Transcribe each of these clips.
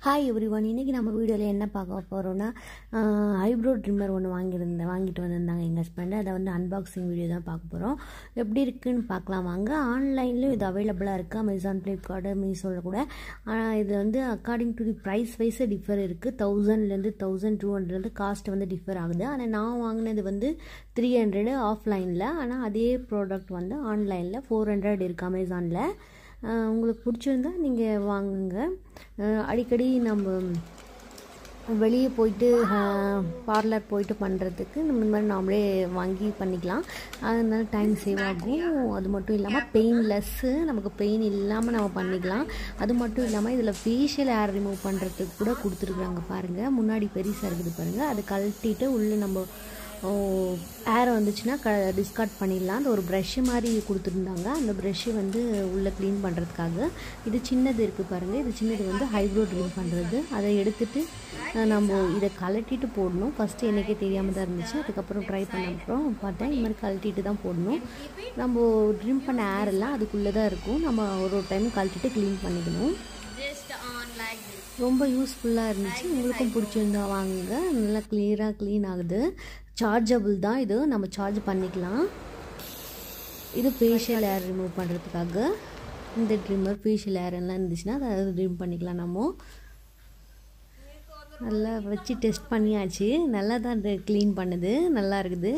hi every one இன்றைக்கி நம்ம வீடியோவில் என்ன பார்க்க போகிறோன்னா ஐப்ரோ ட்ரிம்மர் ஒன்று வாங்கியிருந்தேன் வாங்கிட்டு வந்திருந்தாங்க எங்கள் ஹஸ்பண்டு அதை வந்து அன்பாக்சிங் வீடியோ தான் பார்க்க போகிறோம் எப்படி இருக்குன்னு பார்க்கலாம் வாங்க ஆன்லைன்லேயும் இது அவைலபிளாக இருக்குது அமேசான் ஃப்ளிப்கார்ட்டு மீஷோவில் கூட ஆனால் இது வந்து according to the price wise differ இருக்குது தௌசண்ட்லேருந்து தௌசண்ட் டூ ஹண்ட்ரட்லேருந்து காஸ்ட் வந்து டிஃபர் ஆகுது ஆனால் நான் வாங்கினது வந்து த்ரீ ஹண்ட்ரடு ஆஃப்லைனில் ஆனால் அதே ப்ராடக்ட் வந்து ஆன்லைனில் ஃபோர் ஹண்ட்ரட் இருக்குது அமேசானில் உங்களுக்கு பிடிச்சிருந்தா நீங்கள் வாங்குங்க அடிக்கடி நம்ம வெளியே போயிட்டு பார்லர் போயிட்டு பண்ணுறதுக்கு நம்ம இந்த மாதிரி நாமளே வாங்கி பண்ணிக்கலாம் அதனால டைம் சேவ் ஆகும் அது மட்டும் இல்லாமல் பெயின்லெஸ்ஸு நமக்கு பெயின் இல்லாமல் நம்ம பண்ணிக்கலாம் அது மட்டும் இல்லாமல் இதில் ஃபேஷியல் ஹேர் ரிமூவ் பண்ணுறதுக்கு கூட கொடுத்துருக்குறாங்க பாருங்கள் முன்னாடி பெருசாக இருக்குது பாருங்கள் அதை கழட்டிட்டு உள்ளே நம்ம ஏர் வந்துச்சுன்னா க டிஸ்கார்ட் பண்ணிடலாம் அந்த ஒரு ப்ரெஷ்ஷு மாதிரி கொடுத்துருந்தாங்க அந்த ப்ரெஷ்ஷு வந்து உள்ளே க்ளீன் பண்ணுறதுக்காக இது சின்னது இருக்குது பாருங்கள் இது சின்னது வந்து ஹைப்ரோ ட்ரிம் பண்ணுறது அதை எடுத்துகிட்டு நம்ம இதை கலட்டிட்டு போடணும் ஃபஸ்ட்டு எனக்கே தெரியாமல் தான் இருந்துச்சு அதுக்கப்புறம் ட்ரை பண்ண அப்புறம் பார்த்தேன் இந்த மாதிரி கழட்டிட்டு தான் போடணும் நம்ம ட்ரிம் பண்ண ஏர் எல்லாம் அதுக்குள்ளே தான் இருக்கும் நம்ம ஒரு ஒரு டைம் கழட்டிட்டு க்ளீன் பண்ணிக்கணும் ரொம்ப யூஸ்ஃபுல்லாக இருந்துச்சு உங்களுக்கும் பிடிச்சிருந்தா வாங்குங்க நல்லா கிளியராக க்ளீன் ஆகுது சார்ஜபிள் தான் இது நம்ம சார்ஜ் பண்ணிக்கலாம் இது ஃபேஷியல் ஏர் ரிமூவ் பண்ணுறதுக்காக இந்த ட்ரிம்மர் ஃபேஷியல் ஏர் எல்லாம் இருந்துச்சுன்னா அதை ரிமூவ் பண்ணிக்கலாம் நம்ம நல்லா வச்சு டெஸ்ட் பண்ணியாச்சு நல்லா தான் க்ளீன் பண்ணுது நல்லா இருக்குது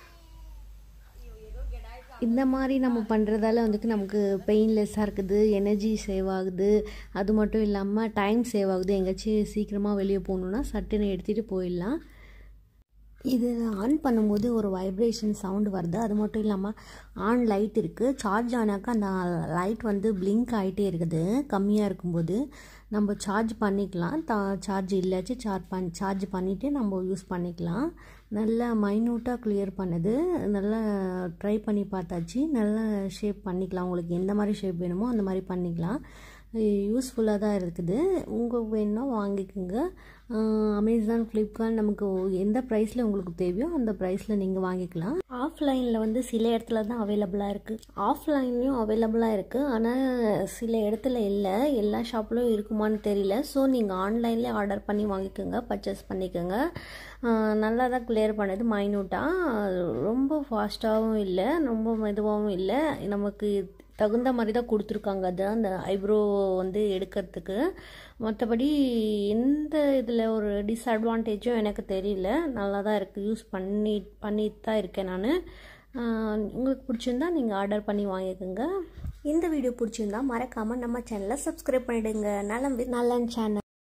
இந்த மாதிரி நம்ம பண்ணுறதால வந்துட்டு நமக்கு பெயின்லெஸ்ஸாக இருக்குது எனர்ஜி சேவ் ஆகுது அது மட்டும் இல்லாமல் டைம் சேவ் ஆகுது எங்கேயாச்சும் சீக்கிரமாக வெளியே போகணுன்னா சட்டுன்னு எடுத்துகிட்டு போயிடலாம் இது ஆன் பண்ணும்போது ஒரு வைப்ரேஷன் சவுண்டு வருது அது மட்டும் இல்லாமல் ஆன் லைட் இருக்குது சார்ஜ் ஆனாக்கா அந்த லைட் வந்து பிளிங்க் ஆகிட்டே இருக்குது கம்மியாக இருக்கும்போது நம்ம சார்ஜ் பண்ணிக்கலாம் தா சார்ஜ் இல்லாச்சு சார்ஜ் பண் சார்ஜ் பண்ணிவிட்டு நம்ம யூஸ் பண்ணிக்கலாம் நல்லா மைன்யூட்டாக கிளியர் பண்ணுது நல்லா ட்ரை பண்ணி பார்த்தாச்சு நல்லா ஷேப் பண்ணிக்கலாம் உங்களுக்கு எந்த மாதிரி ஷேப் வேணுமோ அந்த மாதிரி பண்ணிக்கலாம் யூஸ்ஃபுல்லாக தான் இருக்குது உங்கள் வேணுன்னா வாங்கிக்கோங்க அமேசான் ஃப்ளிப்கார்ட் நமக்கு எந்த ப்ரைஸில் உங்களுக்கு தேவையோ அந்த ப்ரைஸில் நீங்கள் வாங்கிக்கலாம் ஆஃப்லைனில் வந்து சில இடத்துல தான் அவைலபிளாக இருக்குது ஆஃப்லைன்லேயும் அவைலபிளாக இருக்குது ஆனால் சில இடத்துல இல்லை எல்லா ஷாப்லையும் இருக்குமான்னு தெரியல ஸோ நீங்கள் ஆன்லைன்லேயே ஆர்டர் பண்ணி வாங்கிக்கோங்க பர்ச்சேஸ் பண்ணிக்கோங்க நல்லா தான் கிளியர் பண்ணது மைனூட்டாக ரொம்ப ஃபாஸ்ட்டாகவும் இல்லை ரொம்ப மெதுவாகவும் இல்லை நமக்கு தகுந்த மாதிரி தான் கொடுத்துருக்காங்க அது அந்த ஐப்ரோ வந்து எடுக்கிறதுக்கு மற்றபடி எந்த இதில் ஒரு டிஸ்அட்வான்டேஜும் எனக்கு தெரியல நல்லா தான் இருக்குது யூஸ் பண்ணி பண்ணிட்டு தான் இருக்கேன் நான் உங்களுக்கு பிடிச்சிருந்தா நீங்கள் ஆர்டர் பண்ணி வாங்கிக்கோங்க இந்த வீடியோ பிடிச்சிருந்தா மறக்காமல் நம்ம சேனலை சப்ஸ்கிரைப் பண்ணிவிடுங்க நலம் வித் நலன் சேனல்